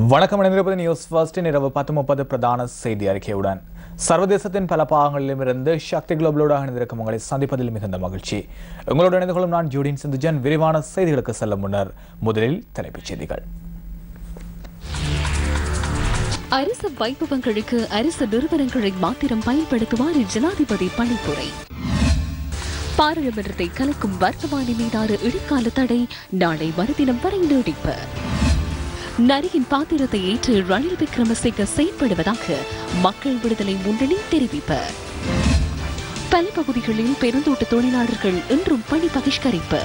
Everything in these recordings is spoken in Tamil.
வணக்கம் இணைந்திருப்பது நியூஸ் ஃபர்ஸ்டின் இரவு பத்து முப்பது பிரதான செய்தி அறிக்கையுடன் சர்வதேசத்தின் பல பாகங்களிலுமிருந்து சக்தி குளோபலோடு இணைந்திருக்கும் உங்களை சந்திப்பதில் மிகுந்த மகிழ்ச்சி உங்களோடு இணைந்து கொள்ளும் நான் ஜூடின் சிந்துஜன் விரிவான செய்திகளுக்கு செல்லும் முன்னர் முதலில் தலைப்புச் செய்திகள் அரசு வைபவங்களுக்கு அரசு நிறுவனங்களை மாத்திரம் பயன்படுத்துமாறு ஜனாதிபதி பணிப்புரை பாராளுமன்றத்தை கலைக்கும் வர்த்தமானி மீதான இடைக்கால தடை நாளை மறுதினம் வரை நீடிப்பு நரியின் பாத்திரத்தை ஏற்று ரணில் விக்ரமசிங்க செயல்படுவதாக மக்கள் விடுதலை முன்னணி தெரிவிப்பு பல பகுதிகளில் பெருந்தோட்ட தொழிலாளர்கள் இன்றும் பணி பகிஷ்கரிப்பு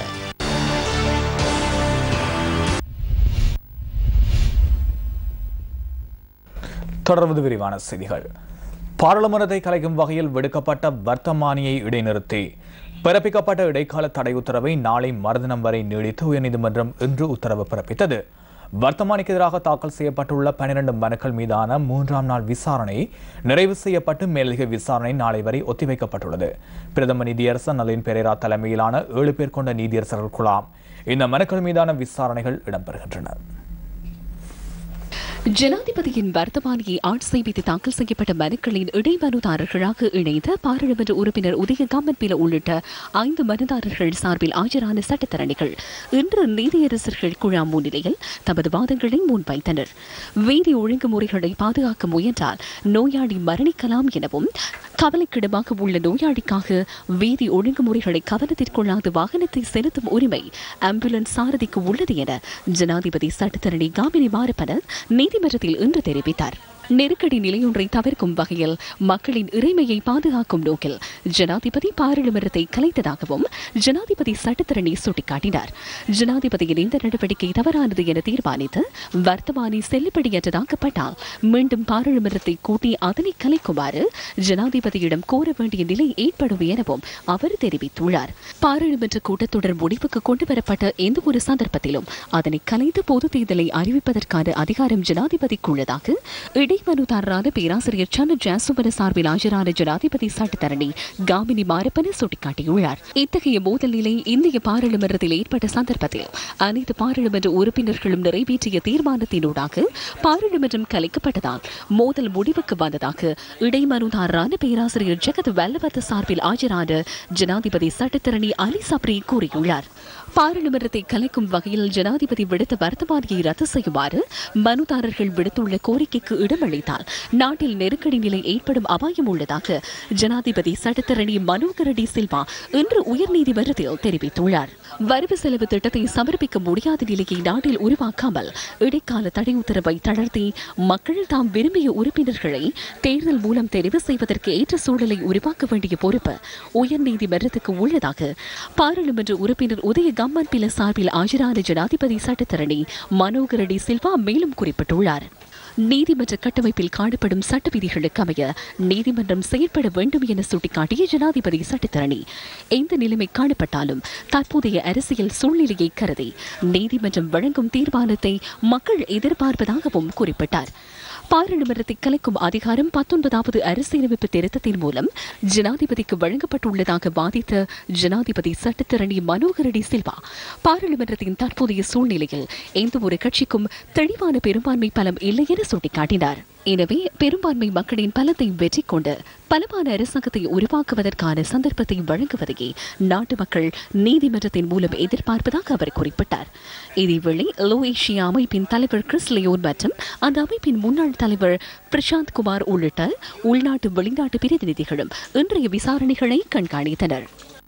தொடர்வது விரிவான செய்திகள் பாராளுமன்றத்தை கலைக்கும் வகையில் விடுக்கப்பட்ட வர்த்தமானியை இடைநிறுத்தி பிறப்பிக்கப்பட்ட இடைக்கால தடை உத்தரவை நாளை மறுதினம் வரை நீடித்து உயர்நீதிமன்றம் இன்று உத்தரவு பிறப்பித்தது வர்த்தமானிக்கு எதிராக தாக்கல் செய்யப்பட்டுள்ள பனிரெண்டு மனுக்கள் மீதான மூன்றாம் நாள் விசாரணை நிறைவு செய்யப்பட்டு மேலதிக விசாரணை நாளை வரை ஒத்திவைக்கப்பட்டுள்ளது பிரதம நீதியரசர் நளின் பெரேரா தலைமையிலான ஏழு பேர் கொண்ட நீதியரசர்கள் குழாம் இந்த மனுக்கள் மீதான விசாரணைகள் இடம்பெறுகின்றன ஜனாதிபதியின் வர்த்தமானியை ஆட்சேபித்து தாக்கல் செய்யப்பட்ட மனுக்களின் இடைமனுதாரர்களாக இணைந்த பாராளுமன்ற உறுப்பினர் உதய காமன்பில உள்ளிட்ட ஐந்து மனுதாரர்கள் சார்பில் ஆஜரான சட்டத்தரணிகள் இன்று நீதியரசர்கள் குழாம் முன்னிலையில் தமது வாதங்களை முன்வைத்தனர் வீதி ஒழுங்குமுறைகளை பாதுகாக்க முயன்றால் நோயாளி மரணிக்கலாம் எனவும் கவலைக்கிடமாக உள்ள நோயாளிக்காக வீதி ஒழுங்குமுறைகளை கவனத்திற்கொள்ளாது வாகனத்தை செலுத்தும் உரிமை ஆம்புலன்ஸ் சாரதிக்கு உள்ளது என ஜனாதிபதி சட்டத்தரணி காமினி மாரப்பன நீதிமன்றத்தில் இன்று தெரிவித்தார் நெருக்கடி நிலையொன்றை தவிர்க்கும் வகையில் மக்களின் இறைமையை பாதுகாக்கும் நோக்கில் ஜனாதிபதி பாராளுமன்றத்தை கலைத்ததாகவும் ஜனாதிபதி சட்டத்தரணி சுட்டிக்காட்டினார் ஜனாதிபதியின் இந்த நடவடிக்கை தவறானது என தீர்மானித்து வர்த்தமானி செல்லுபடியற்றதாக்கப்பட்டால் மீண்டும் பாராளுமன்றத்தை கூட்டி அதனை கலைக்குமாறு ஜனாதிபதியிடம் கோர வேண்டிய நிலை ஏற்படும் எனவும் அவர் தெரிவித்துள்ளார் பாராளுமன்ற கூட்டத்தொடர் முடிவுக்கு கொண்டுவரப்பட்ட எந்த ஒரு சந்தர்ப்பத்திலும் அதனை கலைத்து பொது தேர்தலை அறிவிப்பதற்கான அதிகாரம் ஜனாதிபதிக்கு உள்ளதாக இடைமனுதாரரான பேராசிரியர் சன்னு ஜாசுவன சார்பில் ஆஜரான ஜனாதிபதி சட்டத்தரணி காமினி மாரப்பன சுட்டிக்காட்டியுள்ளார் இத்தகைய மோதல் நிலை இந்திய பாராளுமன்றத்தில் ஏற்பட்ட சந்தர்ப்பத்தில் அனைத்து பாராளுமன்ற உறுப்பினர்களும் நிறைவேற்றிய தீர்மானத்தினூடாக பாராளுமன்றம் கலைக்கப்பட்டதால் மோதல் முடிவுக்கு வந்ததாக இடைமனுதாரரான பேராசிரியர் ஜெகத் வல்லவத்த சார்பில் ஆஜரான ஜனாதிபதி சட்டத்தரணி அலி சப்ரி கூறியுள்ளார் பாராளுமன்றத்தை கலைக்கும் வகையில் ஜனாதிபதி விடுத்த வர்த்தமானியை ரத்து செய்யுமாறு மனுதாரர்கள் விடுத்துள்ள கோரிக்கைக்கு இடமளித்தால் நாட்டில் நெருக்கடி நிலை ஏற்படும் அபாயம் உள்ளதாக ஜனாதிபதி சட்டத்தரணி மனோகரடி சில்வா இன்று உயர்நீதிமன்றத்தில் தெரிவித்துள்ளார் வரவு செலவு திட்டத்தை சமர்ப்பிக்க முடியாத நிலையை நாட்டில் உருவாக்காமல் இடைக்கால தடை உத்தரவை தளர்த்தி மக்கள் தாம் விரும்பிய உறுப்பினர்களை தேர்தல் மூலம் தெரிவு செய்வதற்கு ஏற்ற சூழலை உருவாக்க வேண்டிய பொறுப்பு உயர்நீதிமன்றத்துக்கு உள்ளதாக பாராளுமன்ற உறுப்பினர் உதய கம்மன் பில சார்பில் ஆஜரான ஜனாதிபதி சட்டத்தரணி மனோகரடி சில்வா மேலும் குறிப்பிட்டுள்ளார் நீதிமன்ற கட்டமைப்பில் காணப்படும் சட்ட விதிகளுக்கு அமைய நீதிமன்றம் செயற்பட வேண்டும் என சுட்டிக்காட்டிய ஜனாதிபதி சட்டத்தரணி எந்த நிலைமை காணப்பட்டாலும் தற்போதைய அரசியல் சூழ்நிலையை கருதி நீதிமன்றம் வழங்கும் தீர்மானத்தை மக்கள் எதிர்பார்ப்பதாகவும் குறிப்பிட்டார் பாராளுமன்றத்தை கலைக்கும் அதிகாரம் பத்தொன்பதாவது அரசியலமைப்பு திருத்தத்தின் மூலம் ஜனாதிபதிக்கு வழங்கப்பட்டுள்ளதாக வாதித்த ஜனாதிபதி சட்டத்தரணி மனோகரடி சில்வா பாராளுமன்றத்தின் தற்போதைய சூழ்நிலையில் எந்த ஒரு கட்சிக்கும் தெளிவான பெரும்பான்மை பலம் இல்லை என சுட்டிக்காட்டினார் எனவே பெரும்பான்மை மக்களின் பலத்தை வெற்றி கொண்டு பலமான அரசாங்கத்தை உருவாக்குவதற்கான சந்தர்ப்பத்தை வழங்குவதையே நாட்டு மக்கள் நீதிமன்றத்தின் மூலம் எதிர்பார்ப்பதாக அவர் குறிப்பிட்டார் இதேவேளை லோ ஏஷியா அமைப்பின் தலைவர் கிறிஸ் லியோன் மற்றும் அந்த அமைப்பின் முன்னாள் தலைவர் பிரசாந்த் குமார் உள்ளிட்ட உள்நாட்டு வெளிநாட்டு பிரதிநிதிகளும் இன்றைய விசாரணைகளை கண்காணித்தனர்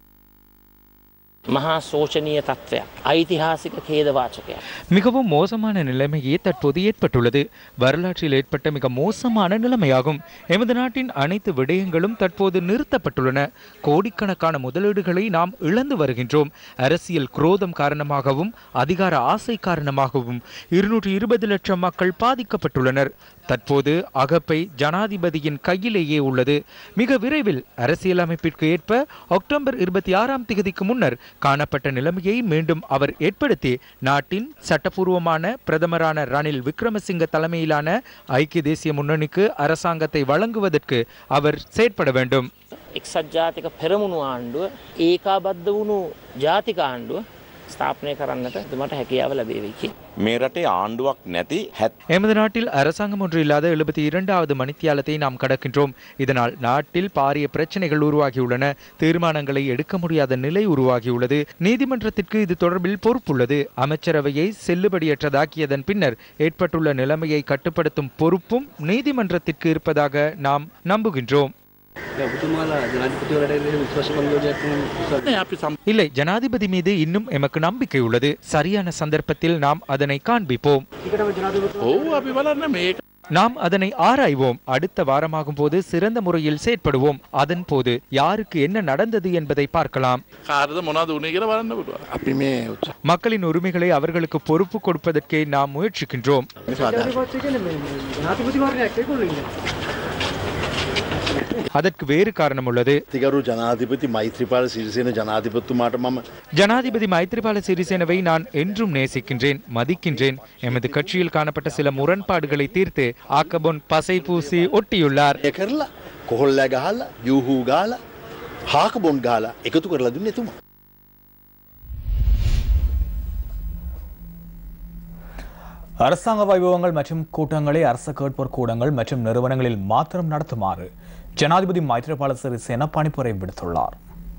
මහා සෝචනීය තත්ත්වයක්. ඓතිහාසික කේදවාචකයක්. மிகவும் மோசமான நிலைமையே தற்போது ஏற்பட்டுள்ளது வரலாற்றில் ஏற்பட்ட மிக மோசமான நிலைமையாகும் எமது நாட்டின் அனைத்து விடயங்களும் தற்போது நிறுத்தப்பட்டுள்ளன கோடிக்கணக்கான முதலீடுகளை நாம் இழந்து வருகின்றோம் அரசியல் குரோதம் காரணமாகவும் அதிகார ஆசை காரணமாகவும் இருநூற்றி இருபது லட்சம் மக்கள் பாதிக்கப்பட்டுள்ளனர் தற்போது அகப்பை ஜனாதிபதியின் கையிலேயே உள்ளது மிக விரைவில் அரசியலமைப்பிற்கு ஏற்ப அக்டோபர் இருபத்தி ஆறாம் தேதிக்கு முன்னர் காணப்பட்ட நிலைமையை மீண்டும் அவர் ஏற்படுத்தி நாட்டின் சட்டப்பூர்வமான பிரதமரான ரணில் விக்ரமசிங்க தலைமையிலான ஐக்கிய தேசிய முன்னணிக்கு அரசாங்கத்தை வழங்குவதற்கு அவர் செயற்பட வேண்டும் එක්සත් ජාතික පෙරමුණු ආණ්ඩුව ඒකාබද්ධ වුණු ජාතික ආණ්ඩුව ස්ථාපනය කරන්නට එතුමට හැකියාව ලැබේවි කියලා. මේ රටේ ආණ්ඩුවක් නැති හැත් எமது நாட்டில் அரசாங்கம் ஒன்று இல்லாத எழுபத்தி இரண்டாவது மணித்தியாலத்தை நாம் கடக்கின்றோம் இதனால் நாட்டில் பாரிய பிரச்சனைகள் உருவாகியுள்ளன தீர்மானங்களை எடுக்க முடியாத நிலை உருவாகியுள்ளது நீதிமன்றத்திற்கு இது தொடர்பில் பொறுப்புள்ளது அமைச்சரவையை செல்லுபடியற்றதாக்கியதன் பின்னர் ஏற்பட்டுள்ள நிலைமையை கட்டுப்படுத்தும் பொறுப்பும் நீதிமன்றத்திற்கு இருப்பதாக நாம் நம்புகின்றோம் ඔබතුමාලා ජනාධිපතිවරට විශ්වාස පංගෝජයක් இல்லை ஜனாதிபதி மீது இன்னும் எமக்கு நம்பிக்கை உள்ளது சரியான சந்தர்ப்பத்தில் நாம் அதனை காண்பிப்போம் ඔව් අපි බලන්න මේක நாம் அதனை ஆராய்வோம் அடுத்த வாரமாகும் போது சிறந்த முறையில் செயற்படுவோம் அதன் போது யாருக்கு என்ன நடந்தது என்பதை பார்க்கலாம் කාරද මොනාද උනේ කියලා බලන්න පුළුවන්. අපි මේ උත්සාහ மக்களின் உரிமைகளை அவர்களுக்கு பொறுப்பு கொடுப்பதற்கே நாம் முயற்சிக்கின்றோம் அதற்கு வேறு காரணம் உள்ளது තිකරු ජනාධිපති මෛත්‍රපාල සිරිසෙන ජනාධිපත්තුමාට මම ஜனாதிபதி மைத்ரிபால சிறிசேனவை நான் என்றும் நேசிக்கின்றேன் மதிக்கின்றேன் எமது கட்சியில் காணப்பட்ட சில முரண்பாடுகளை தீர்த்து ஆக்கபொன் பசை பூசி ஒட்டியுள்ளார் එය කරලා කොහොල්ලෑ ගහල්ලා යහූ ගාල හාක බොන්් ගාලා එකතු කරලා දුන්න එතුමා. அரசாங்க வைபவங்கள் மற்றும் கூட்டங்களை அரச கேட்போர் கூடங்கள் மற்றும் நிறுவனங்களில் மாத்திரம் நடத்துமாறு ஜனாதிபதி மைத்ரிபால சிறிசேன பணிப்புரை விடுத்துள்ளார்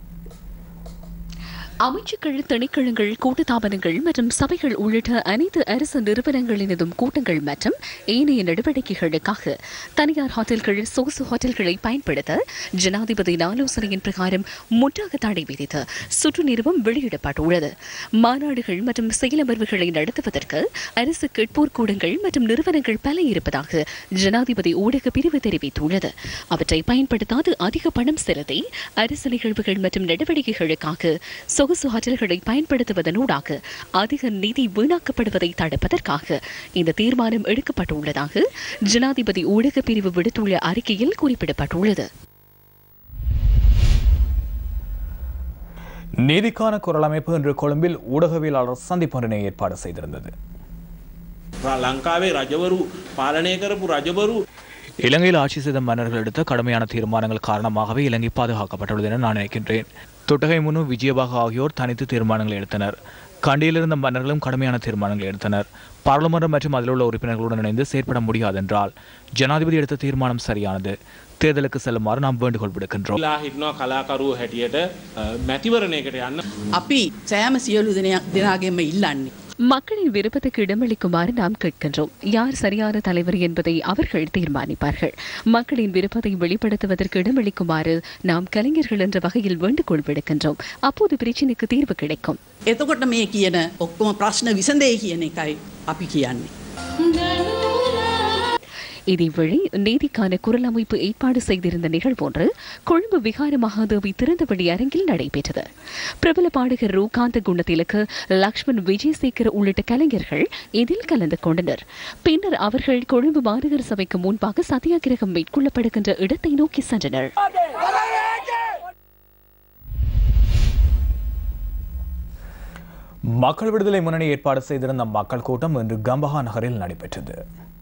அமைச்சுக்கள் திணைக்களங்கள் கூட்டுத்தாபனங்கள் மற்றும் சபைகள் உள்ளிட்ட அனைத்து அரசு நிறுவனங்களினதும் கூட்டங்கள் மற்றும் ஏனைய நடவடிக்கைகளுக்காக தனியார் ஹோட்டல்கள் சொகுசு ஹோட்டல்களை பயன்படுத்த ஜனாதிபதியின் ஆலோசனையின் பிரகாரம் முற்றாக தடை விதித்து சுற்று நிறுவம் வெளியிடப்பட்டுள்ளது மாநாடுகள் மற்றும் செயலமர்வுகளை நடத்துவதற்கு அரசு கேட்போர் கூடங்கள் மற்றும் நிறுவனங்கள் பல இருப்பதாக ஜனாதிபதி ஊடக பிரிவு தெரிவித்துள்ளது அவற்றை பயன்படுத்தாது அதிக பணம் செலுத்தி அரசு நிகழ்வுகள் மற்றும் நடவடிக்கைகளுக்காக சொகுசு ஹோட்டல்களை பயன்படுத்துவதனூடாக அதிக நிதி வீணாக்கப்படுவதை தடுப்பதற்காக இந்த தீர்மானம் எடுக்கப்பட்டுள்ளதாக ஜனாதிபதி ஊடக பிரிவு விடுத்துள்ள அறிக்கையில் குறிப்பிடப்பட்டுள்ளது நீதிக்கான குரல் அமைப்பு இன்று கொழும்பில் ஊடகவியலாளர் சந்திப்பொன்றினை ஏற்பாடு செய்திருந்தது ලංකාවේ රජවරු පාලනය කරපු රජවරු இலங்கையில் ஆட்சி செய்த மன்னர்கள் எடுத்த கடுமையான தீர்மானங்கள் காரணமாகவே இலங்கை பாதுகாக்கப்பட்டுள்ளது என நான் நினைக்கின்றேன் தொட்டகை முனு விஜயபாக ஆகியோர் தனித்து தீர்மானங்களை எடுத்தனர் கண்டியில் இருந்த மன்னர்களும் கடுமையான தீர்மானங்களை எடுத்தனர் பாராளுமன்றம் மற்றும் அதில் உள்ள உறுப்பினர்களுடன் இணைந்து செயற்பட முடியாதென்றால் ஜனாதிபதி எடுத்த தீர்மானம் சரியானது தேர்தலுக்கு செல்லுமாறு நாம் வேண்டுகோள் விடுக்கின்றோம் ලා හිටනවා කලාකරුව හැටියට අ, මැතිවරණයකට යන්න අපි සෑම සියලු දෙනයක් දෙනාගෙම ඉල්ලන්නේ. மக்களின் விருப்பத்துக்கு இடமளிக்குமாறு நாம் கேட்கின்றோம் யார் சரியான தலைவர் என்பதை அவர்கள் தீர்மானிப்பார்கள் மக்களின் விருப்பத்தை வெளிப்படுத்துவதற்கு இடமளிக்குமாறு நாம் கலைஞர்கள் என்ற வகையில் வேண்டுகோள் விடுக்கின்றோம் அப்போது பிரச்சினைக்கு தீர்வு கிடைக்கும் එතකොට මේ කියන ඔක්කොම ප්‍රශ්න විසඳේ කියන එකයි අපි කියන්නේ. இதேவேளை நீதிக்கான குரல் அமைப்பு ஏற்பாடு செய்திருந்த நிகழ்வொன்று கொழும்பு விகார மகாதேவி திறந்தவெளி அரங்கில் நடைபெற்றது பிரபல பாடகர் ரூகாந்த குணத்திலுக்கு லக்ஷ்மண் விஜயசேகர் உள்ளிட்ட கலைஞர்கள் இதில் கலந்து கொண்டனர் பின்னர் அவர்கள் கொழும்பு மாநகர சபைக்கு முன்பாக சத்தியாகிரகம் மேற்கொள்ளப்படுகின்ற இடத்தை நோக்கி சென்றனர் மக்கள் விடுதலை முன்னணி ஏற்பாடு செய்திருந்த மக்கள் கூட்டம் இன்று கம்பஹா நகரில் நடைபெற்றது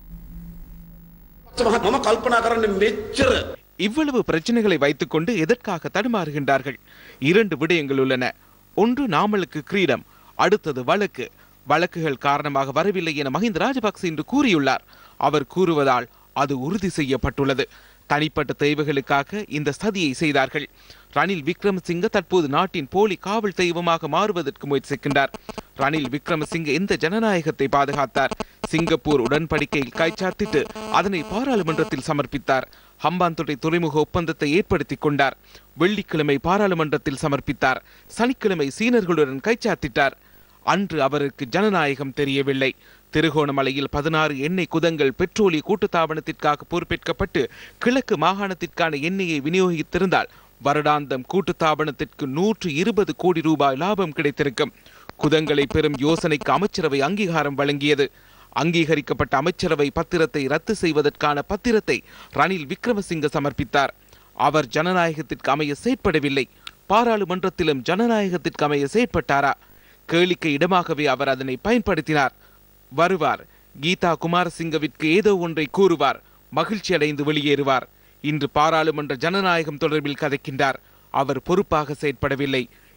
මම කල්පනා කරන්න මෙච්චර இவ்வளவு பிரச்சனைகளை வைத்துக்கொண்டு எதற்காக தடுமாறுகின்றார்கள் இரண்டு விடயங்கள் உள்ளன ஒன்று நாமலுக்கு கிரீடம் அடுத்தது வழக்கு வழக்குகள் காரணமாக வரவில்லை என மஹிந்த ராஜபக்சே இன்று கூறியுள்ளார் அவர் கூறுவதால் அது உறுதி செய்யப்பட்டுள்ளது தனிப்பட்ட தேவைகளுக்காக இந்த சதியை செய்தார்கள் ரணில் விக்ரமசிங்க தற்போது நாட்டின் போலி காவல் தெய்வமாக மாறுவதற்கு முயற்சிக்கின்றார் ரணில் விக்ரமசிங்க எந்த ஜனநாயகத்தை பாதுகாத்தார் சிங்கப்பூர் உடன்படிக்கையில் கைச்சாத்திட்டு அதனை பாராளுமன்றத்தில் சமர்ப்பித்தார் ஹம்பாந்தோட்டை துறைமுக ஒப்பந்தத்தை ஏற்படுத்திக் கொண்டார் வெள்ளிக்கிழமை பாராளுமன்றத்தில் சமர்ப்பித்தார் சனிக்கிழமை சீனர்களுடன் கைச்சாத்திட்டார் அன்று அவருக்கு ஜனநாயகம் தெரியவில்லை திருகோணமலையில் பதினாறு எண்ணெய் குதங்கள் பெட்ரோலிய கூட்டுத்தாபனத்திற்காக பொறுப்பேற்கப்பட்டு கிழக்கு மாகாணத்திற்கான எண்ணெயை விநியோகித்திருந்தால் வருடாந்தம் கூட்டுத்தாபனத்திற்கு நூற்று இருபது கோடி ரூபாய் லாபம் கிடைத்திருக்கும் குதங்களை பெறும் யோசனைக்கு அமைச்சரவை அங்கீகாரம் வழங்கியது அங்கீகரிக்கப்பட்ட அமைச்சரவை பத்திரத்தை ரத்து செய்வதற்கான பத்திரத்தை ரணில் விக்ரமசிங்க சமர்ப்பித்தார் அவர் ஜனநாயகத்திற்கு அமைய செயற்படவில்லை பாராளுமன்றத்திலும் ஜனநாயகத்திற்கு அமைய செயற்பட்டாரா கேளிக்கை இடமாகவே அவர் அதனை பயன்படுத்தினார் வருவார் கீதா குமாரசிங்கவிற்கு ஏதோ ஒன்றை கூறுவார் மகிழ்ச்சி அடைந்து வெளியேறுவார் இன்று பாராளுமன்ற ஜனநாயகம் தொடர்பில் கதைக்கின்றார் அவர் பொறுப்பாக செயற்படவில்லை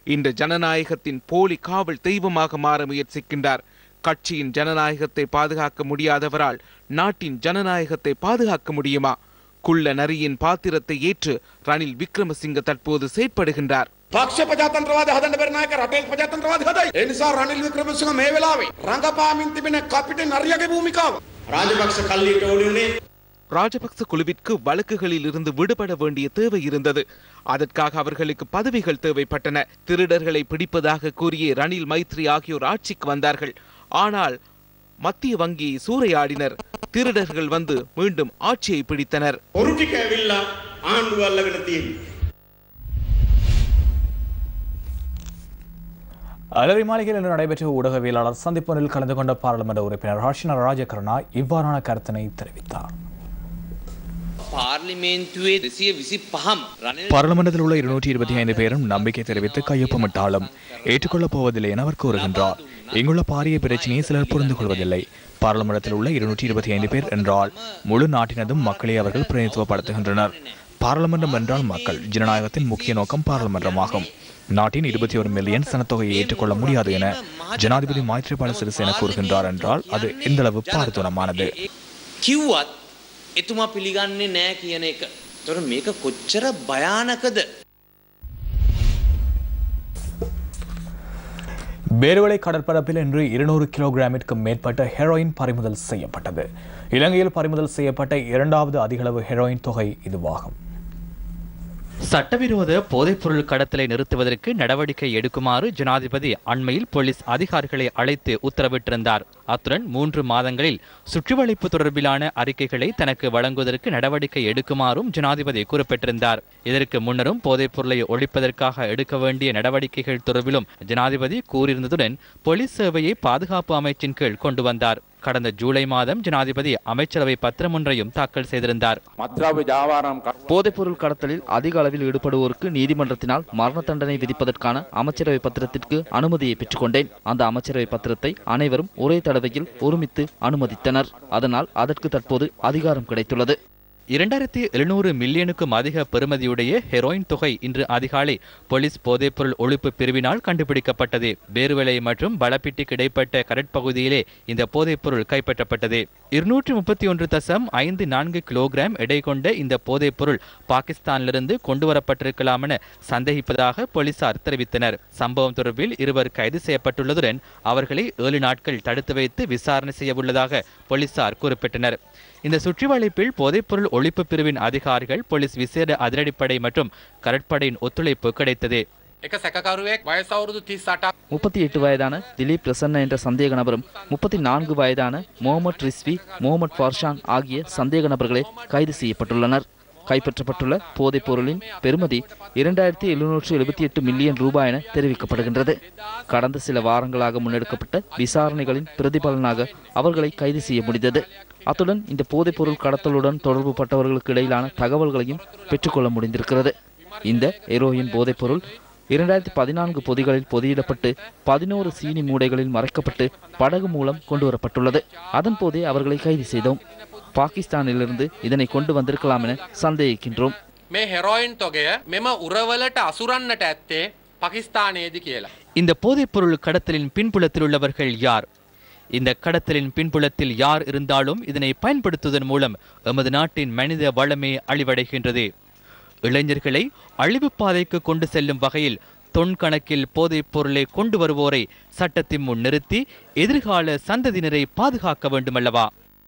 இந்த ஜனநாயகத்தின் போலி காவல் தெய்வமாக மாற முயற்சிக்கின்றார் கட்சியின் ஜனநாயகத்தை பாதுகாக்க முடியாதவரால் நாட்டின் ஜனநாயகத்தை பாதுகாக்க முடியுமா குள்ள நரியின் பாத்திரத்தை ஏற்று ரணில் விக்ரமசிங்க தற்போது செயற்படுகின்றார் පක්ෂ ප්‍රජාතන්ත්‍රවාද හදන්න බැරි නායක රටේ ප්‍රජාතන්ත්‍රවාද හදයි. ඒ නිසා රනිල් වික්‍රමසිංහ මේ වෙලාවේ රංගපාමින් තිබෙන කපිට නරියගේ භූමිකාව. රාජපක්ෂ කල්ලියට ඕනේ උනේ ராஜபக்ச குழுவிற்கு வழக்குகளில் இருந்து விடுபட வேண்டிய தேவை இருந்தது அதற்காக அவர்களுக்கு பதவிகள் தேவைப்பட்டன திருடர்களை பிடிப்பதாக கூறிய ரணில் மைத்ரி ஆகியோர் ஆட்சிக்கு வந்தார்கள் ஆனால் மத்திய வங்கியை சூறையாடினர் திருடர்கள் வந்து மீண்டும் ஆட்சியை பிடித்தனர் ඔරු ටික ඇවිල්ලා ආණ්ඩුව අල්ලගෙන තියෙන්නේ. அலரி மாளிகையில் இன்று நடைபெற்ற ஊடகவியலாளர் சந்திப்பொன்றில் கலந்து கொண்ட பாராளுமன்ற உறுப்பினர் ஹர்ஷன ராஜகருணா இவ்வாறான கருத்தினை தெரிவித்தார் පාර්ලිමේන්තුවේ දෙසිය විසි පහම රනිල් பாராளுமன்றத்தில் உள்ள இருநூற்றி இருபத்தி ஐந்து பேரும் நம்பிக்கை தெரிவித்து கையொப்பமிட்டாலும் ஏற்றுக்கொள்ளப் போவதில்லை என அவர் கூறுகின்றார் இங்குள்ள பாரிய பிரச்சனையை சிலர் புரிந்து கொள்வதில்லை பாராளுமன்றத்தில் உள்ள இருநூற்றி இருபத்தி ஐந்து பேர் என்றால் முழு நாட்டினதும் மக்களை அவர்கள் பிரதிநிதித்துவப்படுத்துகின்றனர் பாராளுமன்றம் என்றால் மக்கள் ஜனநாயகத்தின் முக்கிய நோக்கம் பாராளுமன்றமாகும் நாட்டின் இருபத்தி ஒரு மில்லியன் சனத்தொகையை ஏற்றுக்கொள்ள முடியாது என ஜனாதிபதி மைத்ரிபால சிறிசேன கூறுகின்றார் என்றால் அது எந்தளவு பாரதூரமானது කිව්වත් එතුමා පිළිගන්නේ නෑ කියන එක. තොර මේක කොච්චර භයානකද. பேருவளை கடற்பரப்பில் இன்று இருநூறு கிலோகிராமிற்கு மேற்பட்ட ஹெரோயின் பறிமுதல் செய்யப்பட்டது இலங்கையில் பறிமுதல் செய்யப்பட்ட இரண்டாவது அதிகளவு ஹெரோயின் தொகை இதுவாகும் சட்டவிரோத போதைப்பொருள் கடத்தலை நிறுத்துவதற்கு நடவடிக்கை எடுக்குமாறு ஜனாதிபதி அண்மையில் போலீஸ் அதிகாரிகளை அழைத்து உத்தரவிட்டிருந்தார் அத்துடன் மூன்று மாதங்களில் சுற்றுவளைப்பு தொடர்பிலான அறிக்கைகளை தனக்கு வழங்குவதற்கு நடவடிக்கை எடுக்குமாறும் ஜனாதிபதி குறிப்பிட்டிருந்தார் இதற்கு முன்னரும் போதைப் பொருளை ஒழிப்பதற்காக எடுக்க வேண்டிய நடவடிக்கைகள் தொடர்பிலும் ஜனாதிபதி கூறியிருந்ததுடன் போலீஸ் சேவையை பாதுகாப்பு அமைச்சின் கீழ் கொண்டு வந்தார் கடந்த ஜூலை மாதம் ஜனாதிபதி அமைச்சரவை பத்திரம் ஒன்றையும் தாக்கல் செய்திருந்தார் போதைப்பொருள் கடத்தலில் அதிக அளவில் ஈடுபடுவோருக்கு நீதிமன்றத்தினால் மரண தண்டனை விதிப்பதற்கான அமைச்சரவை பத்திரத்திற்கு அனுமதியை பெற்றுக்கொண்டேன் அந்த அமைச்சரவை பத்திரத்தை அனைவரும் ஒரே தடவையில் ஒருமித்து அனுமதித்தனர் அதனால் அதற்கு தற்போது அதிகாரம் கிடைத்துள்ளது இரண்டாயிரத்தி எழுநூறு மில்லியனுக்கும் அதிக பெறுமதியுடைய ஹெரோயின் தொகை இன்று அதிகாலை போலீஸ் போதைப்பொருள் ஒழிப்பு பிரிவினால் கண்டுபிடிக்கப்பட்டது பேருவலை மற்றும் பலப்பிட்டிக்கு இடைப்பட்ட கடற்பகுதியிலே இந்த போதைப்பொருள் கைப்பற்றப்பட்டது இருநூற்றி முப்பத்தி ஒன்று தசம் ஐந்து நான்கு கிலோகிராம் எடை கொண்ட இந்த போதைப்பொருள் பாகிஸ்தானிலிருந்து கொண்டு வரப்பட்டிருக்கலாம் என சந்தேகிப்பதாக போலீசார் தெரிவித்தனர் சம்பவம் தொடர்பில் இருவர் கைது செய்யப்பட்டுள்ளதுடன் அவர்களை ஏழு நாட்கள் தடுத்து வைத்து விசாரணை செய்ய உள்ளதாக போலீசார் குறிப்பிட்டனர் இந்த சுற்றிவளைப்பில் போதைப்பொருள் ஒழிப்பு பிரிவின் அதிகாரிகள் போலீஸ் விசேட அதிரடிப்படை மற்றும் கடற்படையின் ஒத்துழைப்பு கிடைத்தது එක සැකකරුවෙක් වයස අවුරුදු 38ක් முப்பத்தி எட்டு வயதான திலீப் பிரசன்ன என்ற சந்தேக நபரும் முப்பத்தி நான்கு வயதான முகமது ரிஸ்வி முகமது ஃபார்ஷான் ஆகிய சந்தேக நபர்களே கைது செய்யப்பட்டுள்ளனர் கைப்பற்றப்பட்டுள்ள போதைப் பொருளின் பெறுமதி இரண்டாயிரத்தி எழுநூற்று எழுபத்தி எட்டு மில்லியன் ரூபாய் என தெரிவிக்கப்படுகின்றது கடந்த சில வாரங்களாக முன்னெடுக்கப்பட்ட விசாரணைகளின் பிரதிபலனாக அவர்களை கைது செய்ய முடிந்தது அத்துடன் இந்த போதைப் பொருள் கடத்தலுடன் தொடர்பு பட்டவர்களுக்கு இடையிலான தகவல்களையும் பெற்றுக்கொள்ள முடிந்திருக்கிறது இந்த எரோயின் போதைப் பொருள் இரண்டாயிரத்தி பதினான்கு பொதிகளில் பொதியிடப்பட்டு பதினோரு சீனி மூடைகளில் மறைக்கப்பட்டு படகு மூலம் கொண்டு வரப்பட்டுள்ளது அதன் போதே அவர்களை கைது செய்தோம் பாகிஸ்தானிலிருந்து இதனை கொண்டு வந்திருக்கலாம் என சந்தேகிக்கின்றோம் මේ හෙරෝයින් තොගය මෙම උරවලට අසුරන්නට ඇත්තේ පකිස්ථානයේදි කියලා. இந்த போதைப்பொருள் கடத்தலின் பின்புலத்தில் உள்ளவர்கள் யார் இந்த கடத்தலின் பின்புலத்தில் யார் இருந்தாலும் இதனை பயன்படுத்துவதன் மூலம் எமது நாட்டின் மனித வளமே அழிவடைகின்றது இளைஞர்களை அழிவு பாதைக்கு கொண்டு செல்லும் வகையில் தொன் கணக்கில் போதைப் பொருளை கொண்டு வருவோரை சட்டத்தின் முன் நிறுத்தி எதிர்கால சந்ததியினரை பாதுகாக்க வேண்டுமல்லவா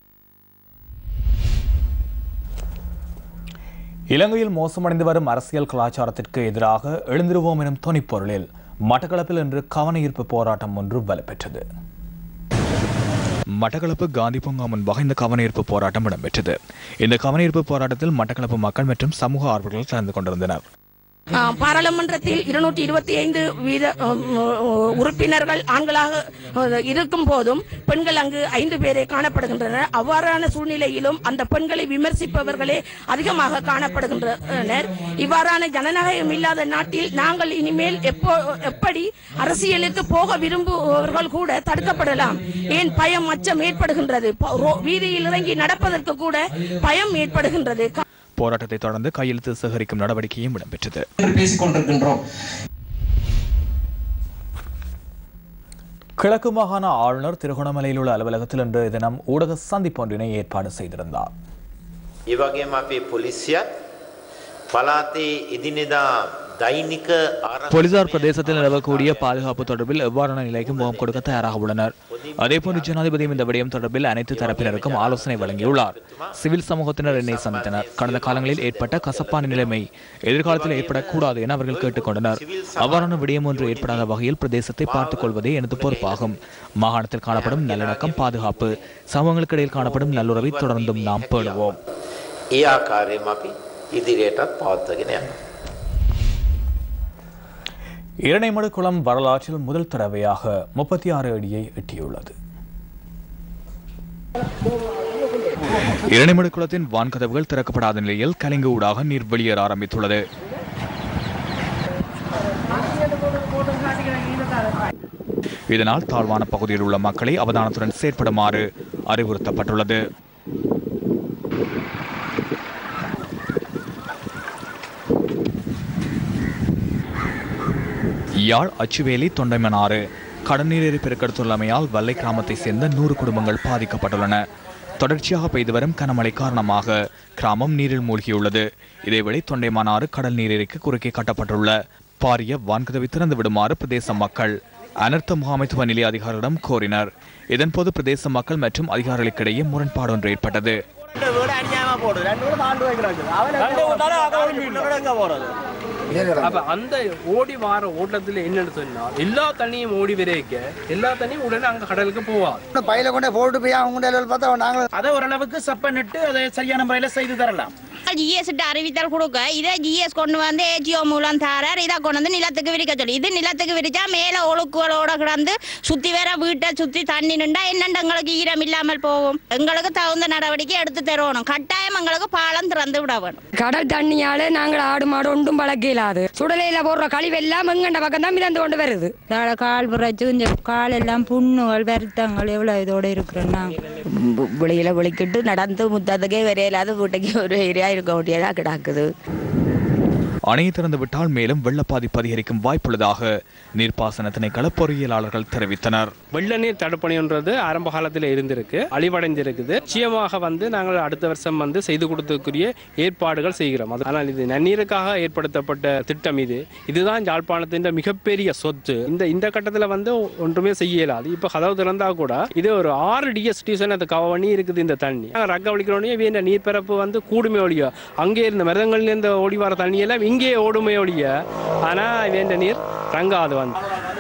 இலங்கையில் மோசமடைந்து வரும் அரசியல் கலாச்சாரத்திற்கு எதிராக எழுந்திருவோம் எனும் தொனிப்பொருளில் மட்டக்களப்பில் இன்று கவனஈர்ப்பு போராட்டம் ஒன்று வலுப்பெற்றது மட்டக்களப்பு காந்தி பூங்கா முன்பாக இந்த கவனஈர்ப்பு போராட்டம் இடம்பெற்றது இந்த கவனஈர்ப்பு போராட்டத்தில் மட்டக்களப்பு மக்கள் மற்றும் சமூக ஆர்வலர்கள் கலந்து கொண்டிருந்தனர் ஆ, பாராளுமன்றத்தில் இருநூற்றி இருபத்தி ஐந்து வீத உம், உறுப்பினர்கள் ஆண்களாக அஹ், இருக்கும் போதும் பெண்கள் அங்கு ஐந்து பேரே காணப்படுகின்றனர் அவ்வாறான சூழ்நிலையிலும் அந்த பெண்களை விமர்சிப்பவர்களே அதிகமாக காணப்படுகின்றனர் இவ்வாறான ஜனநாயகம் இல்லாத நாட்டில் நாங்கள் இனிமேல் எப்போ எப்படி அரசியலுக்கு போக விரும்புபவர்கள் கூட தடுக்கப்படலாம் ஏன் பயம் அச்சம் ஏற்படுகின்றது ப- ரோ- வீதியில் இறங்கி நடப்பதற்கு கூட பயம் ஏற்படுகின்றது போராட்டத்தை தொடர்ந்து கையெழுத்து சேகரிக்கும் நடவடிக்கையும் இடம்பெற்றது பேசிக் கொண்டிருக்கின்றோம் கிழக்கு மாகாண ஆளுநர் திருகோணமலையில் உள்ள அலுவலகத்தில் இன்றைய தினம் ஊடக சந்திப்பொன்றினை ஏற்பாடு செய்திருந்தார் ඒ වගේම අපේ පොලිසියත් පලාතේ ඉදිනෙදා දෛනික ආරක්ෂා போலீசார் பிரதேசத்தில் நிலவக்கூடிய பாதுகாப்பு தொடர்பில் எவ்வாறான நிலைக்கு முகம் கொடுக்க தயாராக உள்ளனர் அதேபோன்று ஜனாதிபதியும் இந்த விடயம் தொடர்பில் அனைத்து தரப்பினருக்கும் ஆலோசனை வழங்கியுள்ளார் சிவில் சமூகத்தினர் என்னை சந்தித்தனர் கடந்த காலங்களில் ஏற்பட்ட கசப்பான நிலைமை எதிர்காலத்தில் ஏற்படக்கூடாது என அவர்கள் கேட்டுக்கொண்டனர் அவ்வாறான விடயம் ஒன்று ஏற்படாத வகையில் பிரதேசத்தை பார்த்துக் கொள்வதே எனது பொறுப்பாகும் மாகாணத்தில் காணப்படும் நல்லிணக்கம் பாதுகாப்பு சமூகங்களுக்கு இடையில் காணப்படும் நல்லுறவை தொடர்ந்தும் நாம் பேணுவோம் ඒ ආකාරයෙන් අපි ඉදිරියටත් පවත්වගෙන යනවා. இரணைமடு குளம் வரலாற்றில் முதல் தடவையாக முப்பத்தி ஆறு அடியை எட்டியுள்ளது இரணைமடு குளத்தின் வான்கதவுகள் திறக்கப்படாத நிலையில் கலிங்கு ஊடாக நீர் வெளியேற ஆரம்பித்துள்ளது இதனால் தாழ்வான பகுதியில் உள்ள மக்களை அவதானத்துடன் செயற்படுமாறு அறிவுறுத்தப்பட்டுள்ளது யாழ் அச்சுவேலி தொண்டைமனாறு கடல்நீரை பெருக்கெடுத்துள்ளமையால் வல்லை கிராமத்தை சேர்ந்த நூறு குடும்பங்கள் பாதிக்கப்பட்டுள்ளன தொடர்ச்சியாக பெய்து வரும் கனமழை காரணமாக கிராமம் நீரில் மூழ்கியுள்ளது இதேவேளை தொண்டைமானாறு கடல் நீரிற்கு குறுக்கே கட்டப்பட்டுள்ள பாரிய வான்கதவை திறந்து விடுமாறு பிரதேச மக்கள் அனர்த்த முகாமைத்துவ நிலைய அதிகாரிகளிடம் கோரினர் இதன்போது பிரதேச மக்கள் மற்றும் அதிகாரிகளுக்கிடையே முரண்பாடு ஒன்று ஏற்பட்டது அப்ப அந்த ஓடி வார ஓட்டத்துல என்னன்னு சொன்னா எல்லா தண்ணியும் ஓடி விரைக்க எல்லா தண்ணியும் உடனே அங்க கடலுக்கு போவாது பையில கொண்டே போட்டு போய் அவங்க பார்த்தா நாங்க அதை ஓரளவுக்கு சப்பனிட்டு அதை சரியான முறையில செய்து தரலாம் ஜிஎஸ் அறிவித்தல் கொடுக்க இதை ஜிஎஸ் கொண்டு வந்து ஏஜிஓ மூலம் தாரார் இதை கொண்டு வந்து நிலத்துக்கு விரிக்க சொல்லி இது நிலத்துக்கு விரிச்சா மேல ஒழுக்குகளோட கிடந்து சுத்தி வேற வீட்டை சுத்தி தண்ணி நின்றா என்னண்டு எங்களுக்கு ஈரம் இல்லாமல் போகும் எங்களுக்கு தகுந்த நடவடிக்கை எடுத்து தரணும் கட்டாயம் எங்களுக்கு பாலம் திறந்து விட வேணும் கடல் தண்ணியால நாங்கள் ஆடு மாடு ஒன்றும் பழக்க இயலாது சுடலையில போடுற கழிவு எல்லாம் எங்கண்ட பக்கம் தான் மிதந்து கொண்டு வருது தாழ கால் புறச்சு இந்த கால் எல்லாம் புண்ணுகள் வருத்தங்கள் எவ்வளவு இதோட இருக்கிறோன்னா வெளியில விളിக்கிட்டு நடந்து முத்தத்துக்கே வரையிலாத வீட்டுக்கு ஒரு ஏரியா இருக்க முடியாதா கிடக்குது அணையை திறந்து விட்டால் மேலும் வெள்ள பாதிப்பு அதிகரிக்கும் வாய்ப்புள்ளதாக நீர்ப்பாசன திணைக்கள பொறியியலாளர்கள் தெரிவித்தனர் வெள்ள நீர் தடுப்பணைன்றது ஆரம்ப காலத்தில் இருந்திருக்கு அழிவடைந்திருக்குது நிச்சயமாக வந்து நாங்கள் அடுத்த வருஷம் வந்து செய்து கொடுத்தக்கூடிய ஏற்பாடுகள் செய்கிறோம் அது- ஆனால் இது நன்னீருக்காக ஏற்படுத்தப்பட்ட திட்டம் இது இதுதான் யாழ்ப்பாணத்தின் மிகப்பெரிய சொத்து இந்த இந்த கட்டத்தில் வந்து ஒன்றுமே செய்ய இயலாது இப்போ கதவு திறந்தா கூட இது ஒரு ஆறு டிஎஸ்டியூஷன் அது கவர் பண்ணி இருக்குது இந்த தண்ணி நாங்கள் ரக்க வலிக்கிறோடனே இந்த நீர்ப்பரப்பு வந்து கூடுமே ஒழிய அங்கே இருந்த மிருதங்கள்ல இருந்து ஓடி வர தண்ணி எல்லாம் இங்கே ஓடுமே ஒழிய ஆனால் வேண்ட நீர் ரங்காது வந்து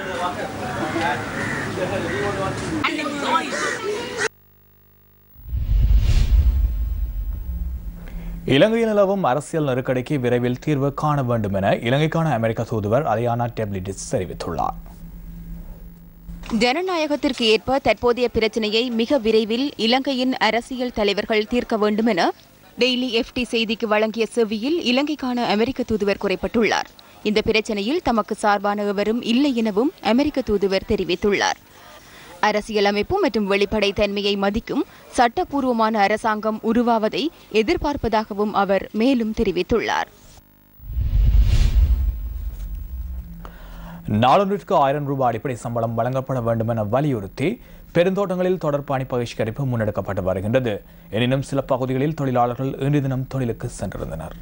இலங்கையில் நிலவும் அரசியல் நெருக்கடிக்கு விரைவில் தீர்வு காண வேண்டும் என இலங்கைக்கான அமெரிக்க தூதுவர் அரியானா டெப்லிடிஸ் தெரிவித்துள்ளார் ஜனநாயகத்திற்கு ஏற்ப தற்போதைய பிரச்சினையை மிக விரைவில் இலங்கையின் அரசியல் தலைவர்கள் தீர்க்க வேண்டும் என டெய்லி எஃப்டி செய்திக்கு வழங்கிய செவியில் இலங்கைக்கான அமெரிக்க தூதுவர் குறைப்பட்டுள்ளார் இந்த பிரச்சினையில் தமக்கு சார்பான எவரும் இல்லை எனவும் அமெரிக்க தூதுவர் தெரிவித்துள்ளார் அரசியலமைப்பு மற்றும் வெளிப்படைத்தன்மையை மதிக்கும் சட்டப்பூர்வமான அரசாங்கம் உருவாவதை எதிர்பார்ப்பதாகவும் அவர் மேலும் தெரிவித்துள்ளார் நாளொன்றிற்கு ஆயிரம் ரூபாய் அடிப்படை சம்பளம் வழங்கப்பட வேண்டும் என வலியுறுத்தி பெருந்தோட்டங்களில் தொடர் பணி பகிஷ்கரிப்பு முன்னெடுக்கப்பட்டு வருகின்றது எனினும் சில பகுதிகளில் தொழிலாளர்கள் இன்று தினம் தொழிலுக்கு சென்றிருந்தனர்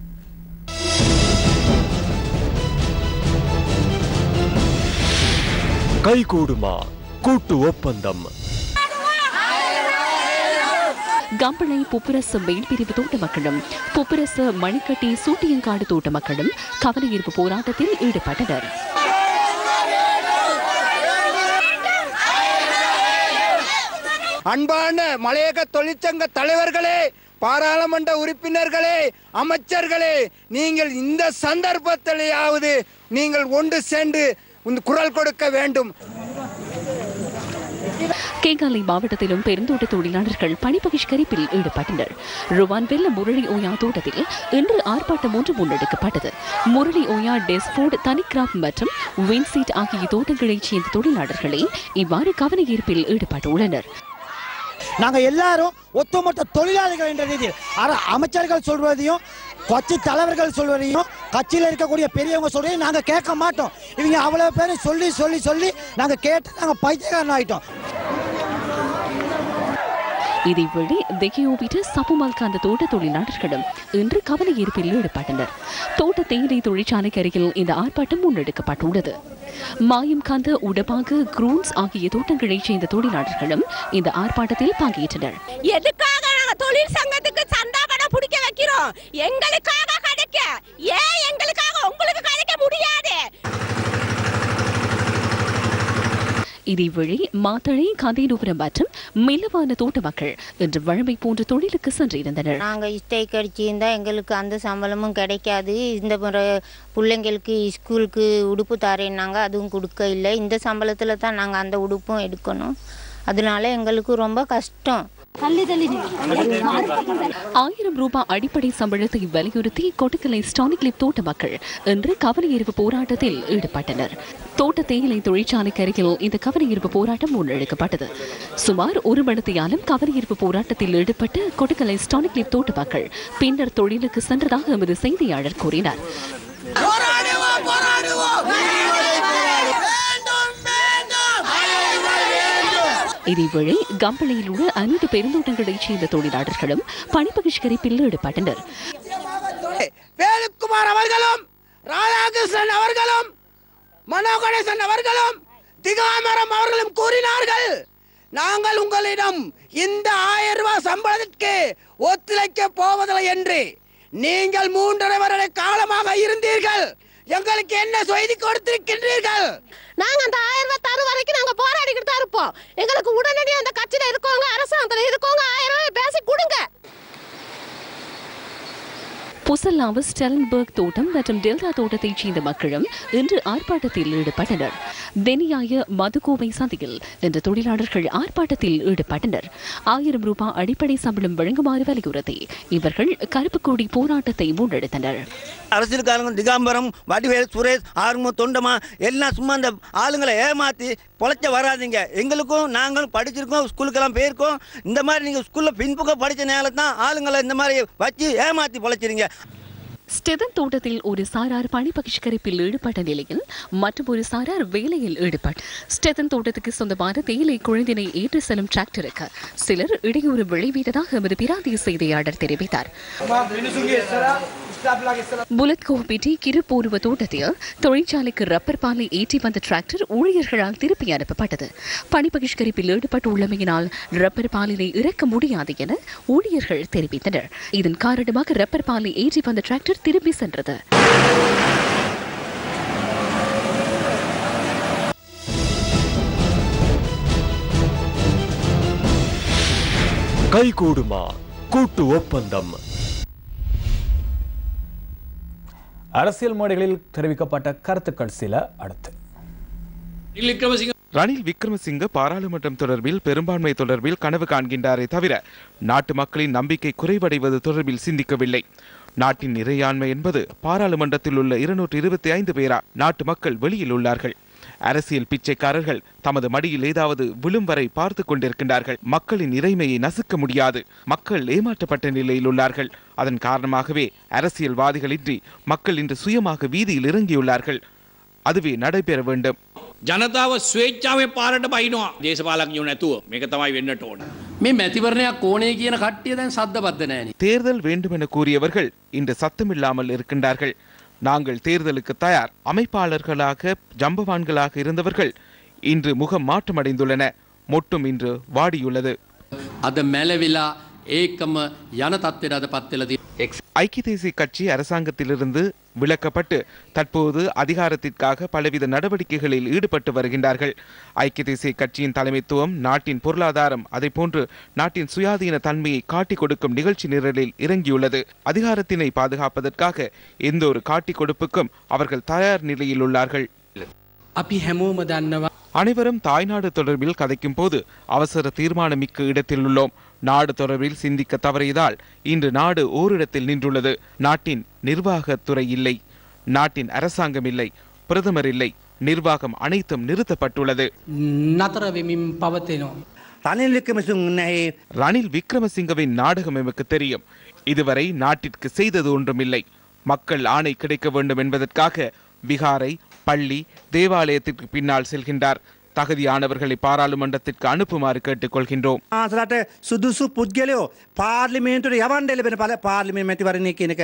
கைகூடுமா கூட்டு ஒப்பந்தம் கம்பளை புப்புரச மேல்பிரிவு தோட்ட மக்களும் புப்புரச மணிக்கட்டி சூட்டியங்காடு தோட்ட மக்களும் கவனஈர்ப்பு போராட்டத்தில் ஈடுபட்டனர் அன்பான மலையக தொழிற்சங்க தலைவர்களே பாராளுமன்ற உறுப்பினர்களே அமைச்சர்களே நீங்கள் இந்த சந்தர்ப்பத்திலேயாவது நீங்கள் ஒன்று சென்று இந்த குரல் கொடுக்க வேண்டும் கேகாலை மாவட்டத்திலும் பெருந்தோட்ட தொழிலாளர்கள் பணி பகிஷ்கரிப்பில் ஈடுபட்டனர் ருவான் வெல்ல முரளி ஓயா தோட்டத்தில் இன்று ஆர்ப்பாட்டம் ஒன்று முன்னெடுக்கப்பட்டது முரளி ஓயா டெஸ்போர்ட் தனிகிராப் மற்றும் வின்சீட் ஆகிய தோட்டங்களைச் சேர்ந்த தொழிலாளர்களே இவ்வாறு கவன ஈர்ப்பில் ஈடுபட்டுள்ளனர் நாங்க எல்லாரும் ஒட்டுமொத்த தொழிலாளிகள் என்ற ரீதியில் அர- அமைச்சர்கள் சொல்வதையும் கட்சி தலைவர்கள் சொல்வதையும் கட்சியில் இருக்கக்கூடிய பெரியவங்க சொல்றதையும் நாங்க கேட்க மாட்டோம் இவங்க அவ்வளவு பேரும் சொல்லி சொல்லி சொல்லி நாங்க கேட்டு நாங்க பைத்தியக்காரன் ஆயிட்டோம் இதேவேளை தெகியோவிட்ட சப்புமால்காந்த தோட்ட தொழிலாளர்களும் இன்று கவன ஈர்ப்பில் ஈடுபட்டனர் தோட்ட தேயிலை தொழிற்சாலைக்கு அருகில் இந்த ஆர்ப்பாட்டம் முன்னெடுக்கப்பட்டுள்ளது மாயம்காந்த உடபாக குரூன்ஸ் ஆகிய தோட்டங்களைச் சேர்ந்த தொழிலாளர்களும் இந்த ஆர்ப்பாட்டத்தில் பங்கேற்றனர் எதுக்காக நாங்க தொழில் சங்கத்துக்கு சந்தா பணம் பிடிக்க வைக்கிறோம் எங்களுக்காக கிடைக்க ஏன் எங்களுக்காக உங்களுக்கு கிடைக்க முடியாது இதேவேளை மாத்தளை கந்தேனூபுரம் மற்றும் மில்லவான தோட்ட மக்கள் இன்று வழமை போன்ற தொழிலுக்கு சென்றிருந்தனர் நாங்கள் ஸ்டேக் அடிச்சிருந்தா எங்களுக்கு அந்த சம்பளமும் கிடைக்காது இந்த முறை பிள்ளைங்களுக்கு ஸ்கூலுக்கு உடுப்பு தரேன்னாங்க அதுவும் கொடுக்க இல்லை இந்த சம்பளத்தில் தான் நாங்கள் அந்த உடுப்பும் எடுக்கணும் அதனால எங்களுக்கு ரொம்ப கஷ்டம் ஆயிரம் ரூபாய் அடிப்படை சம்பளத்தை வலியுறுத்தி கொட்டுக்கலை ஸ்டானிக்லிப் தோட்ட மக்கள் இன்று கவனஈர்ப்பு போராட்டத்தில் ஈடுபட்டனர் தோட்ட தேயிலை தொழிற்சாலைக்கு அருகில் இந்த கவனஈர்ப்பு போராட்டம் முன்னெடுக்கப்பட்டது சுமார் ஒரு மணித்தியாலும் கவனஈர்ப்பு போராட்டத்தில் ஈடுபட்ட கொட்டுக்கலை ஸ்டானிக்லிப் தோட்ட மக்கள் பின்னர் தொழிலுக்கு சென்றதாக எமது செய்தியாளர் கூறினார் இதேவேளை கம்பளையில் உள்ள அனைத்து பெருந்தோட்டங்களைச் சேர்ந்த தொழிலாளர்களும் பணி பகிஷ்கரிப்பில் ஈடுபட்டனர் வேலுக்குமார் அவர்களும் ராதாகிருஷ்ணன் அவர்களும் மனோ கணேசன் அவர்களும் திகாமரம் அவர்களும் கூறினார்கள் நாங்கள் உங்களிடம் இந்த ஆயிரம் ரூபாய் சம்பளத்திற்கு ஒத்துழைக்க போவதில்லை என்று நீங்கள் மூன்றரை வருட காலமாக இருந்தீர்கள் எங்களுக்கு என்ன செய்தி கொடுத்திருக்கின்றீர்கள் நாங்க அந்த ஆயிரம் ரூபாய் தரும் வரைக்கும் நாங்க போராடிக்கிட்டு தான் இருப்போம் எங்களுக்கு உடனடியாக அந்த கட்சியில இருக்கவங்க அரசாங்கத்துல இருக்கவங்க ஆயிரம் ரூபாய் பேசி கொடுங்க புசல்லாவு ஸ்டெலன்பர்க் தோட்டம் மற்றும் டெல்டா தோட்டத்தைச் சேர்ந்த மக்களும் இன்று ஆர்ப்பாட்டத்தில் ஈடுபட்டனர் தெனியாய மதுகோவை சந்தையில் இன்று தொழிலாளர்கள் ஆர்ப்பாட்டத்தில் ஈடுபட்டனர் ஆயிரம் ரூபாய் அடிப்படை சம்பளம் வழங்குமாறு வலியுறுத்தி இவர்கள் கருப்பு கொடி போராட்டத்தை முன்னெடுத்தனர் அரசியல்காரங்க திகாம்பரம் வடிவேல் சுரேஷ் ஆறுமுக தொண்டமா எல்லாம் சும்மா அந்த ஆளுங்களை ஏமாத்தி பொழைச்ச வராதீங்க எங்களுக்கும் நாங்களும் படிச்சிருக்கோம் ஸ்கூலுக்கெல்லாம் போயிருக்கோம் இந்த மாதிரி நீங்கள் ஸ்கூலில் பின்பக்கம் படித்த நேரம் தான் ஆளுங்களை இந்த மாதிரி வச்சு ஏமாத்தி பொழைச்சிருங்க ஸ்டெதன் தோட்டத்தில் ஒரு சாரார் பணி பகிஷ்கரிப்பில் ஈடுபட்ட நிலையில் மற்றும் ஒரு சாரார் வேலையில் ஈடுபட்டு ஸ்டெதன் தோட்டத்துக்கு சொந்தமான தேயிலை குழந்தினை ஏற்று செல்லும் டிராக்டருக்கு சிலர் இடையூறு விளைவித்ததாக எமது பிராந்திய செய்தியாளர் தெரிவித்தார் புலத் கோபிட்டி கிருப்பூர்வ தோட்டத்தில் தொழிற்சாலைக்கு ரப்பர் பாலை ஏற்றி வந்த டிராக்டர் ஊழியர்களால் திருப்பி அனுப்பப்பட்டது பணி பகிஷ்கரிப்பில் ஈடுபட்டுள்ளமையினால் ரப்பர் பாலினை இறக்க முடியாது என ஊழியர்கள் தெரிவித்தனர் இதன் காரணமாக ரப்பர் பாலை ஏற்றி வந்த டிராக்டர் திரும்பி சென்றது கைகூடுமா கூட்டு ஒப்பந்தம் அரசியல் மேடைகளில் தெரிவிக்கப்பட்ட கருத்துக்கள் சில அடுத்து ரணில் விக்ரமசிங்க பாராளுமன்றம் தொடர்பில் பெரும்பான்மை தொடர்பில் கனவு காண்கின்றாரே தவிர நாட்டு மக்களின் நம்பிக்கை குறைவடைவது தொடர்பில் சிந்திக்கவில்லை நாட்டின் இறையாண்மை என்பது பாராளுமன்றத்தில் உள்ள இருநூற்று இருபத்தி ஐந்து பேரா நாட்டு மக்கள் வெளியில் உள்ளார்கள் அரசியல் பிச்சைக்காரர்கள் தமது மடியில் ஏதாவது விழும் வரை பார்த்து கொண்டிருக்கின்றார்கள் மக்களின் இறைமையை நசுக்க முடியாது மக்கள் ஏமாற்றப்பட்ட நிலையில் உள்ளார்கள் அதன் காரணமாகவே அரசியல்வாதிகளின்றி மக்கள் இன்று சுயமாக வீதியில் இறங்கியுள்ளார்கள் அதுவே நடைபெற வேண்டும் ජනතාව ස්වේච්චාවේ පාරට බයිනවා දේශපාලක්ඥෝ නැතුව මේක තමයි වෙන්නට ඕන. මේ මැතිවරණයක් ඕනේ කියන කට්ටිය දැන් සද්දබද්ද නෑනේ. தேர்தல் வேண்டுமென கூறியவர்கள் இன்று சத்தமில்லாமல் இருக்கின்றார்கள் நாங்கள் தேர்தலுக்கு தயார் அமைப்பாளர்களாக ஜம்பவான்களாக இருந்தவர்கள் இன்று முகம் மாற்றமடைந்துள்ளன மொட்டும் இன்று வாடியுள்ளது අද මැලවිලා ඒකම යන තත්ත්වයට අද පත්වෙලදී. ஐக்கிய தேசிய கட்சி அரசாங்கத்திலிருந்து விலக்கப்பட்டு தற்போது அதிகாரத்திற்காக பலவித நடவடிக்கைகளில் ஈடுபட்டு வருகின்றார்கள் ஐக்கிய தேசிய கட்சியின் தலைமைத்துவம் நாட்டின் பொருளாதாரம் அதைப்போன்று நாட்டின் சுயாதீன தன்மையை காட்டிக் கொடுக்கும் நிகழ்ச்சி நிரலில் இறங்கியுள்ளது அதிகாரத்தினை பாதுகாப்பதற்காக எந்த ஒரு காட்டிக் கொடுப்புக்கும் அவர்கள் தயார் நிலையில் உள்ளார்கள் අපි හැමෝම දන්නවා அனைவரும் தாய்நாடு தொடர்பில் கதைக்கும் போது அவசர தீர்மானமிக்க இடத்தில் உள்ளோம் நாடு தொடர்பில் சிந்திக்க தவறியதால் இன்று நாடு ஓரிடத்தில் நின்றுள்ளது நாட்டின் நிர்வாகத்துறை இல்லை நாட்டின் அரசாங்கம் இல்லை பிரதமர் இல்லை நிர்வாகம் அனைத்தும் நிறுத்தப்பட்டுள்ளது නතර වෙමින් පවතිනවා. ரணில் விக்ரமசிங்கே ரணில் விக்ரமசிங்கவின் நாடகம் எமக்கு தெரியும் இதுவரை நாட்டிற்கு செய்தது ஒன்றுமில்லை மக்கள் ஆணை கிடைக்க வேண்டும் என்பதற்காக விகாரை பள்ளி தேவாலயத்திற்கு பின்னால் செல்கின்றார் தகுதியானவர்களை பாராளுமன்றத்திற்கு அனுப்புமாறு கேட்டுக்கொள்கின்றோம் ආසලට සුදුසු පුද්ගලයෝ පාර්ලිමේන්තුට යවන්ඩ එලබෙන පල පාර්ලිමේ මැතිවරණය කියනක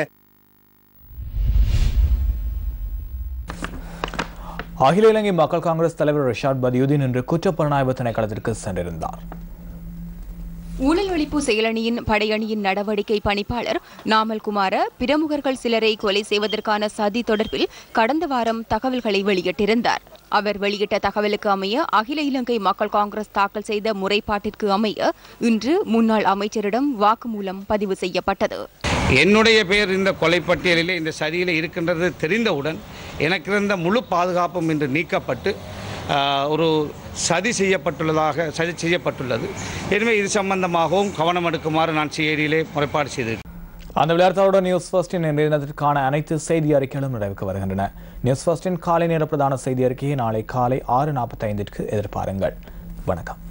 அகில இலங்கை மக்கள் காங்கிரஸ் தலைவர் ரிஷாட் பதியுதீன் இன்று குற்றப்புலனாய்வு திணைக்களத்திற்கு சென்றிருந்தார் ஊழல் ஒழிப்பு செயலணியின் படையணியின் நடவடிக்கை பணிப்பாளர் நாமல் குமார பிரமுகர்கள் சிலரை கொலை செய்வதற்கான சதி தொடர்பில் கடந்த வாரம் தகவல்களை வெளியிட்டிருந்தார் அவர் வெளியிட்ட தகவலுக்கு அமைய அகில இலங்கை மக்கள் காங்கிரஸ் தாக்கல் செய்த முறைப்பாட்டிற்கு அமைய இன்று முன்னாள் அமைச்சரிடம் வாக்குமூலம் பதிவு செய்யப்பட்டது என்னுடைய பெயர் இந்த கொலைப்பட்டியலிலே இந்த சதியில் இருக்கின்றது தெரிந்தவுடன் எனக்கு இருந்த முழு பாதுகாப்பும் இன்று நீக்கப்பட்டு ஆஹ், ஒரு சதி செய்யப்பட்டுள்ளதாக சதி செய்யப்பட்டுள்ளது எனவே இது சம்பந்தமாகவும் கவனம் எடுக்குமாறு நான் சிஐடியிலே முறைப்பாடு செய்தேன் அந்த விளையாட்டோட நியூஸ் ஃபர்ஸ்டின் இன்றைய தினத்திற்கான அனைத்து செய்தி அறிக்கைகளும் நிறைவுக்கு வருகின்றன நியூஸ் ஃபர்ஸ்டின் காலை நேர பிரதான செய்தி அறிக்கையை நாளை காலை ஆறு நாற்பத்தைந்திற்கு எதிர்பாருங்கள் வணக்கம்